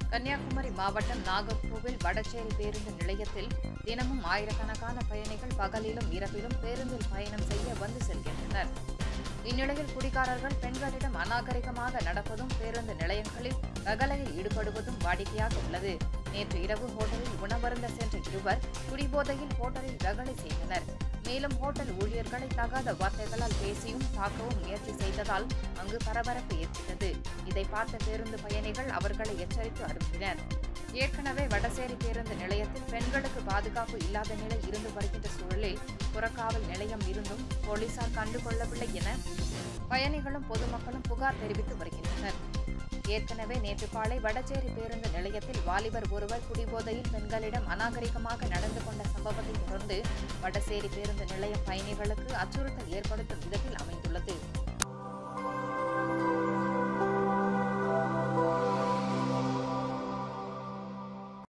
கன்னியாகுமரி மாவட்டம் நாகர்கோவில் வடச்சேரி பேருந்து நிலையத்தில் தினமும் ஆயிரக்கணக்கான பயணிகள் பகலிலும் இரவிலும் பேருந்தில் பயணம் செய்ய வந்து செல்கின்றனர் இந்நிலையில் குடிகாரர்கள் பெண்களிடம் அநாகரிகமாக நடப்பதும் பேருந்து நிலையங்களில் ரகளையில் ஈடுபடுவதும் வாடிக்கையாக உள்ளது நேற்று இரவு ஹோட்டலில் உணவருந்த சென்ற இருவர் குடிபோதையில் ஹோட்டலில் ரகளை செய்தனர் மேலும் ஹோட்டல் ஊழியர்களை தகாத வார்த்தைகளால் பேசியும் தாக்கவும் முயற்சி செய்ததால் அங்கு பரபரப்பு ஏற்பட்டது இதை பார்த்த பேருந்து பயணிகள் அவர்களை எச்சரித்து அனுப்பினர் ஏற்கனவே வடசேரி பேருந்து நிலையத்தில் பெண்களுக்கு பாதுகாப்பு இல்லாத நிலை இருந்து வருகின்ற சூழலில் புறக்காவல் நிலையம் இருந்தும் போலீசார் கண்டுகொள்ளவில்லை என பயணிகளும் பொதுமக்களும் புகார் தெரிவித்து வருகின்றனர் ஏற்கனவே நேற்று காலை வடச்சேரி பேருந்து நிலையத்தில் வாலிபர் ஒருவர் குடிபோதையில் பெண்களிடம் அநாகரிகமாக நடந்து கொண்ட சம்பவத்தை தொடர்ந்து வடசேரி பேருந்து நிலையம் பயணிகளுக்கு அச்சுறுத்தல் ஏற்படுத்தும் விதத்தில் அமைந்தது